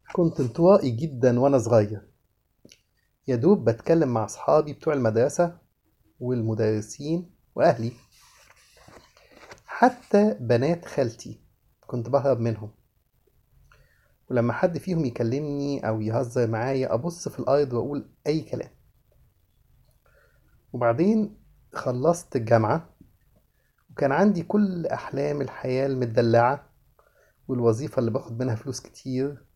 كنت انطوائي جدا وأنا صغير يا دوب بتكلم مع أصحابي بتوع المدرسة والمدرسين وأهلي حتى بنات خالتي كنت بهرب منهم ولما حد فيهم يكلمني أو يهزر معايا أبص في الأرض وأقول أي كلام وبعدين خلصت الجامعة وكان عندي كل أحلام الحياة المدلعة والوظيفة اللي باخد منها فلوس كتير